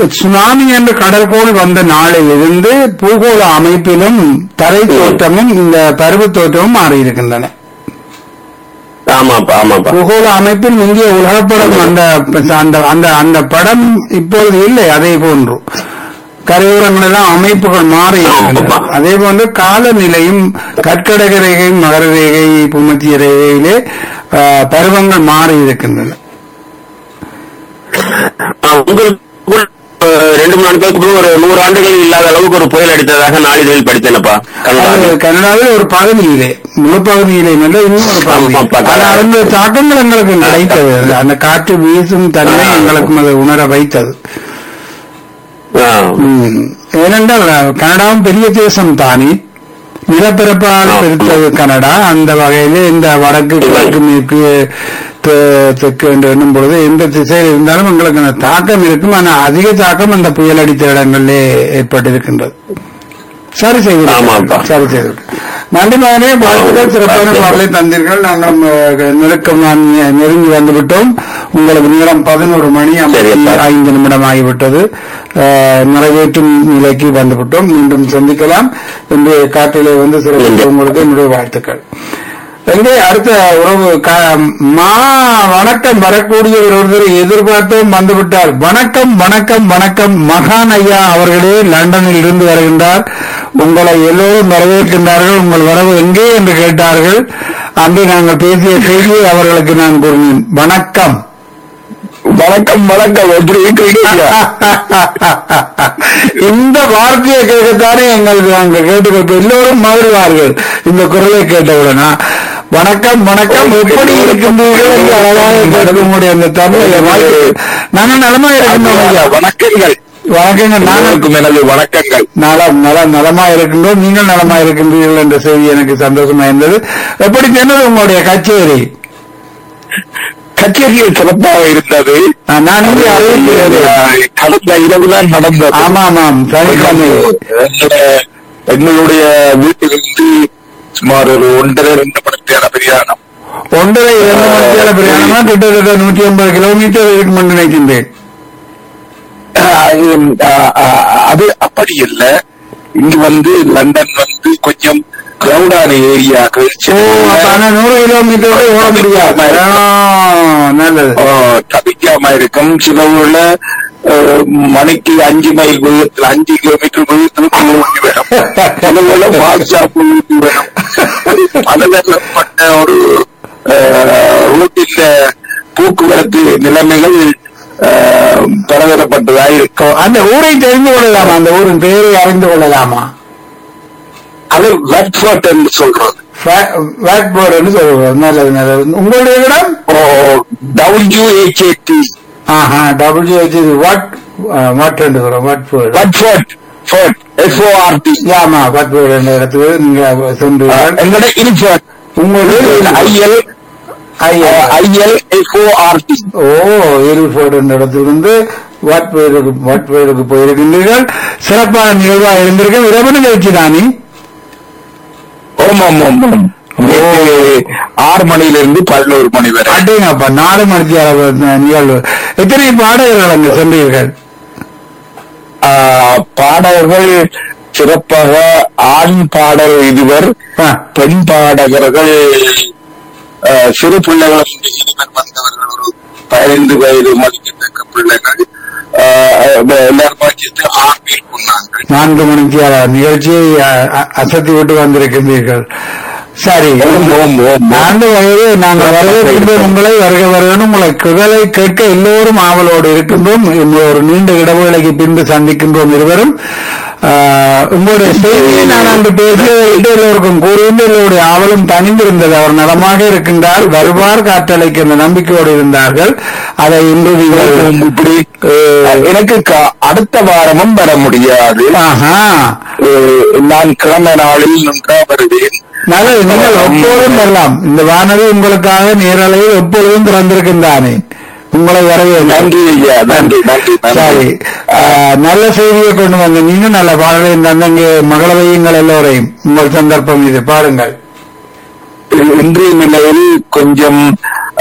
Tsunami என்ற கடற்கோள் வந்த நாளில் இருந்து பூகோள அமைப்பிலும் தரை தோற்றமும் இந்த பருவ தோற்றமும் மாறியிருக்கின்றன ஆமாப்பா ஆமாப்பா பூகோள அமைப்பில் இந்திய உலகப்படம் அந்த அந்த அந்த அந்த படம் இப்பொழுது இல்லை அதே போன்று கரையோரங்கள் எல்லாம் அமைப்புகள் மாறி இருக்கின்றன அதே போன்று காலநிலையும் கற்கடக ரேகை மகர ரேகை பூமத்திய ரேகையிலே ஆஹ், பருவங்கள் மாறி இருக்கின்றன ஆ, உங்களுக்கு கூட, அஹ், ரெண்டு மூணு நாட்களுக்கு அப்புறம் ஒரு நூறு ஆண்டுகள் இல்லாத அளவுக்கு ஒரு புயல் அடித்ததாக நாளிதழில் படித்தேனப்பா அது கனடாவில். கனடாவில் ஒரு பகுதியிலே முழு பகுதியிலே நல்ல இன்னும் ஒரு பகுதி ஆமா, பக்கா. ஆனா அந்த தாக்கங்கள் எங்களுக்கு கிடைத்தது அந்த காற்று வீசும் தன்மை எங்களுக்கும் அதை உணர வைத்தது ஆ. ம். ஏனென்றால் கனடாவும் பெரிய தேசம் தானே நிலப்பரப்பால் பிரித்தது கனடா அந்த வகையிலே இந்த வடக்கு கிழக்கு மேற்கு தெ- தெற்கு என்று எண்ணும் பொழுது எந்த திசையில் இருந்தாலும் எங்களுக்கு அந்த தாக்கம் இருக்கும் ஆனால் அதிக தாக்கம் அந்த புயல் அடித்த இடங்களிலே ஏற்பட்டிருக்கின்றது சரி செய்து ஆமாப்பா. சரி செய்து நன்றி மகனே வாழ்த்துக்கள் சிறப்பான பாடலை தந்தீர்கள் நாங்கள் அஹ், நெருக்கம் நான் நெருங்கி வந்து விட்டோம் உங்களுக்கு நேரம் பதினோரு மணி ஐம்பத்தி சரியப்பா. ஐந்து நிமிடம் ஆகிவிட்டது அஹ், நிறைவேற்றும் நிலைக்கு வந்துவிட்டோம் மீண்டும் சந்திக்கலாம் என்று காட்டிலே வந்து சிறப்பு உங்களுக்கு என்னுடைய வாழ்த்துக்கள் எங்கே அடுத்த உறவு க- மா வணக்கம் வரக்கூடிய ஒருவர் எதிர்பார்த்தும் வந்துவிட்டார் வணக்கம் வணக்கம் வணக்கம் மகான் ஐயா அவர்களே லண்டனில் இருந்து வருகின்றார் உங்களை எல்லோரும் வரவேற்கின்றார்கள் உங்கள் வரவு எங்கே என்று கேட்டார்கள் அன்று நாங்கள் பேசிய செய்தியை அவர்களுக்கு நான் கூறினேன் வணக்கம் வணக்கம் வணக்கம் எப்படி இருக்கிறீங்க இந்த வார்த்தையை கேட்கத்தானே எங்களுக்கு நாங்கள் கேட்டுக்கொண்டு எல்லோரும் மகிழ்வார்கள் இந்த குரலை கேட்டவுடனா வணக்கம் வணக்கம் எப்படி இருக்கின்றீர்கள் என்று அழகாக கேட்க முடியும் அந்த தமிழ் நாங்கள் நலமா இருக்கின்றோம் ஐயா வணக்கங்கள் வணக்கங்கள் நாங்கள் நானுக்கும் எனது வணக்கங்கள் நலம் நலம் நலமா இருக்கின்றோம் நீங்கள் நலமா இருக்கின்றீர்கள் என்ற செய்தி எனக்கு சந்தோஷமா இருந்தது எப்படி சென்றது உங்களுடைய கச்சேரி கச்சேரியில் சிறப்பாக இருந்தது ஆ, நான் இங்கே அறிவிக்கிறேன் கடந்த இரவுதான் நடந்தது ஆமா ஆமாம் சனிக்கிழமை என்னுடைய- எங்களுடைய வீட்டிலிருந்து சுமார் ஒரு ஒன்றரை ரெண்டு மணி நேர பிரயாணம் ஒன்றரை இரண்டு மணித்தியால பிரயாணமா கிட்டத்தட்ட நூற்றி ஐம்பது கிலோமீட்டர் இருக்கும் என்று நினைக்கின்றேன் ஆஹ் ஆஹ் ஆஹ் அது அப்படி இல்ல இங்கு வந்து லண்டன் வந்து கொஞ்சம் கிரௌடான ஏரியாக்கள் ஓ அப்ப ஆனா நூறு கிலோமீட்டர் கூட ஓட முடியாது ஆ, நல்லது தவிக்காம இருக்கும் சில ஊர்ல ஆஹ், மணிக்கு அஞ்சு மைல் வேகத்தில் அஞ்சு கிலோமீட்டர் வேகத்தில் போகி வேணும் சில ஊர்ல ஃபாஸ்டா போகி வேணும் பலதரப்பட்ட ஒரு ஆஹ், ரோட்டில் போக்குவரத்து நிலைமைகள் ஆஹ், பலதரப்பட்டதா இருக்கும் அந்த ஊரை தெரிந்து கொள்ளலாமா அந்த ஊரின் பெயரை அறிந்து கொள்ளலாமா அது வெட்ஃபோர்ட் என்று சொல்றது வேட் போர்டுன்னு சொல்லுவோம் நல்லது நல்லது உங்களுடைய இடம் டபிள்யூஹெச்ஏடி ஆஹா டபிள்யூஹெச் வாட் வாட் என்று சொல்றோம் what board Wedford ford S O R T ஆமா வாட் போர்டு என்ற இடத்துக்கு நீங்க சென்றீர்கள் எங்களோட இனிஷியல் உங்களுடைய ஐஎல் ஐயா ஐஎல் எஸ்ஓஆர்டி ஓ இருஃபோர்டு என்ற இடத்திலிருந்து வாட்பயிருக்கு வாட்பயிருக்கு போயிருக்கின்றீர்கள் சிறப்பான நிகழ்வா இருந்திருக்கும் இரவு நிகழ்ச்சி தானே ஓம் ஓம் ஓம் ஓம் நேற்று ஆறு மணியிலிருந்து பதினோரு மணி வரை அட்டேங்கப்பா நாலு மணிக்கு அளவு நிகழ்வு எத்தனை பாடகர்கள் அங்கு சென்றீர்கள் ஆஹ், பாடகர்கள் சிறப்பாக ஆண் பாடகர் இருவர் ஆ, பெண் பாடகர்கள் ஆஹ், சிறு பிள்ளைகள் இருவர் வந்தவர்கள் ஒரு பதினைந்து வயது மதிக்கத்தக்க பிள்ளைகள் ஆஹ், எல்லாருமா சேர்த்து ஆறு பேர் கொண்டாங்க நான்கு மணிக்கு அளவு நிகழ்ச்சியை அ- அ- அசத்தி விட்டு வந்திருக்கின்றீர்கள் சரி ஓம் ஓம் ஓம் அந்த வகையில் நாங்கள் வரவேற்கின்றோம் உங்களை வருக வருகணும் உங்களை குரலை கேட்க எல்லோரும் ஆவலோடு இருக்கின்றோம் இந்த ஒரு நீண்ட இடைவேளைக்கு பின்பு சந்திக்கின்றோம் இருவரும் ஆஹ், உங்களுடைய செய்தியை நான் அன்று பேசிய எல்லோருக்கும் கூறியிருந்த எல்லோருடைய ஆவலும் தனிந்திருந்தது அவர் நலமாக இருக்கின்றார் வருவார் காற்றலைக்கு என்ற நம்பிக்கையோடு இருந்தார்கள் அதை இன்று நீங்கள் இப்படி அஹ், எனக்கு க- அடுத்த வாரமும் வர முடியாது ஆஹா அஹ், நான் கிழமை நாளில் நன்றா வருவேன் நல்லது நீங்கள் எப்போதும் வரலாம் இந்த வானொலி உங்களுக்காக நேரலையில் எப்பொழுதும் திறந்திருக்கின்றானே உங்களை வரவேற்கிறேன் நன்றி ஐயா நன்றி நன்றி சரி நன்றி ஆஹ், நல்ல செய்தியை கொண்டு வந்து நீங்க நல்ல பாடலையும் தந்தங்க மகள வையுங்கள் எல்லோரையும் உங்கள் சந்தர்ப்பம் இது பாருங்கள் இன்றைய நிலையில் கொஞ்சம்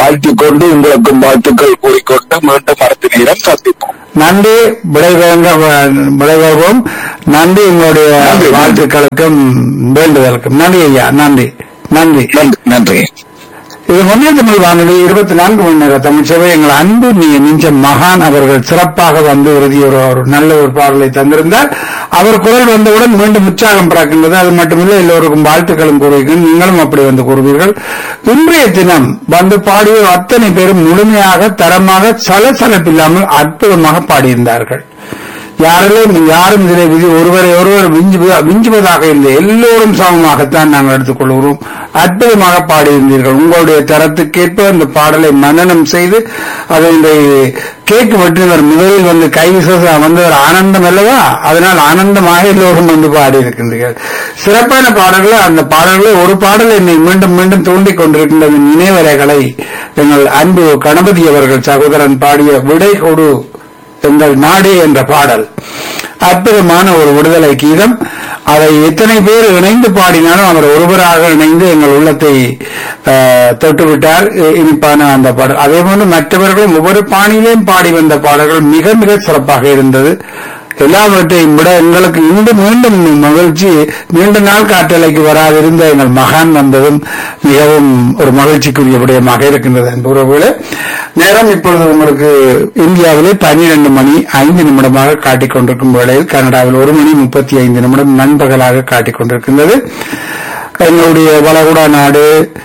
வாழ்த்திக் கொண்டு உங்களுக்கும் வாழ்த்துக்கள் கூறிக்கொண்டு மீண்டும் அடுத்த நேரம் சந்திப்போம் நன்றி விடைபெறுங்க விடைபெறுவோம் நன்றி உங்களுடைய நன்றி. வாழ்த்துக்களுக்கும் வேண்டுதலுக்கும் நன்றி ஐயா நன்றி நன்றி நன்றி நன்றி இது முன்னே தமிழ் வானொலி இருபத்தி நான்கு மணி நேர தமிழ் சேவை எங்கள் அன்பு நீ நெஞ்ச மகான் அவர்கள் சிறப்பாக வந்து இறுதி ஒரு ஒரு நல்ல ஒரு பாடலை தந்திருந்தார் அவர் குரல் வந்தவுடன் மீண்டும் உற்சாகம் பிறக்கின்றது அது மட்டுமில்லை எல்லோருக்கும் வாழ்த்துக்களும் கூறுவீர்கள் நீங்களும் அப்படி வந்து கூறுவீர்கள் இன்றைய தினம் வந்து பாடிய அத்தனை பேரும் முழுமையாக தரமாக சலசலப்பில்லாமல் அற்புதமாக பாடியிருந்தார்கள் யாரிலும் யாரும் இதிலே விதி ஒருவரை ஒருவர் விஞ்சுவ- விஞ்சுவதாக இல்லை எல்லோரும் சமமாகத்தான் நாங்கள் எடுத்துக்கொள்கிறோம் அற்புதமாக பாடியிருந்தீர்கள் உங்களுடைய தரத்துக்கேற்ப அந்த பாடலை மனனம் செய்து அதை இந்த கேக் வெட்டினவர் முதலில் வந்து கை விசேஷ வந்தவர் ஆனந்தம் அல்லவா அதனால் ஆனந்தமாக எல்லோரும் வந்து பாடியிருக்கின்றீர்கள் சிறப்பான பாடல்கள் அந்த பாடல்களை ஒரு பாடல் என்னை மீண்டும் மீண்டும் தூண்டிக் கொண்டிருக்கின்றது நினைவலைகளை எங்கள் அன்பு கணபதி அவர்கள் சகோதரன் பாடிய விடை கொடு எங்கள் நாடே என்ற பாடல் அற்புதமான ஒரு விடுதலை கீதம் அதை எத்தனை பேர் இணைந்து பாடினாலும் அவர் ஒருவராக இணைந்து எங்கள் உள்ளத்தை ஆஹ், தொட்டுவிட்டார் இ- இனிப்பான அந்த பாடல் அதே போன்று மற்றவர்களும் ஒவ்வொரு பாணியிலையும் பாடி வந்த பாடல்கள் மிக மிக சிறப்பாக இருந்தது எல்லாவற்றையும் விட எங்களுக்கு இன்று மீண்டும் மகிழ்ச்சி நீண்ட நாள் காட்டலைக்கு வராதிருந்த எங்கள் மகான் வந்ததும் மிகவும் ஒரு மகிழ்ச்சிக்குரிய விடயமாக இருக்கின்றது என்பவர்களே நேரம் இப்பொழுது உங்களுக்கு இந்தியாவிலே பனிரெண்டு மணி ஐந்து நிமிடமாக காட்டிக் கொண்டிருக்கும் வேளையில் கனடாவில் ஒரு மணி முப்பத்தி ஐந்து நிமிடம் நண்பகலாக காட்டிக் கொண்டிருக்கின்றது எங்களுடைய வளைகுடா நாடு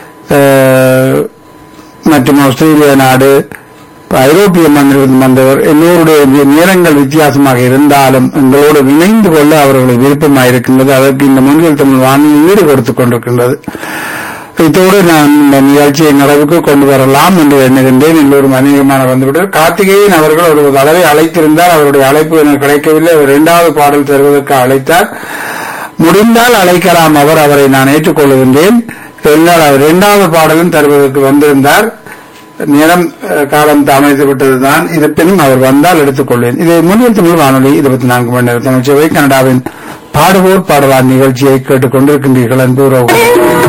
அஹ், மற்றும் ஆஸ்திரேலியா நாடு ஐரோப்பிய மந்திரம் வந்தவர் எல்லோருடைய நே- நேரங்கள் வித்தியாசமாக இருந்தாலும் எங்களோடு இணைந்து கொள்ள அவர்களுடைய விருப்பமாயிருக்கின்றது அதற்கு இந்த முன்னில் தமிழ் வானொலி ஈடு கொடுத்துக் கொண்டிருக்கின்றது இதோடு நான் இந்த நிகழ்ச்சியை நிறைவுக்கு கொண்டு வரலாம் என்று எண்ணுகின்றேன் எல்லோரும் அநேகமான வந்துவிட்டார் கார்த்திகேயன் அவர்கள் ஒரு தடவை அழைத்திருந்தார் அவருடைய அழைப்பு எனக்கு கிடைக்கவில்லை அவர் இரண்டாவது பாடல் தருவதற்கு அழைத்தார் முடிந்தால் அழைக்கலாம் அவர் அவரை நான் ஏற்றுக்கொள்கின்றேன் இருந்தால் அவர் இரண்டாவது பாடலும் தருவதற்கு வந்திருந்தார் நேரம் அஹ், காலம் தாமதித்து விட்டதுதான் இருப்பினும் அவர் வந்தால் எடுத்துக்கொள்வேன் இதை முன்னில் தமிழ் வானொலி இருபத்தி நான்கு மணி நேரம் தமிழ்ச்சேவை கனடாவின் பாடுவோர் பாடலார் நிகழ்ச்சியை கேட்டுக் கொண்டிருக்கின்றீர்கள் என்பது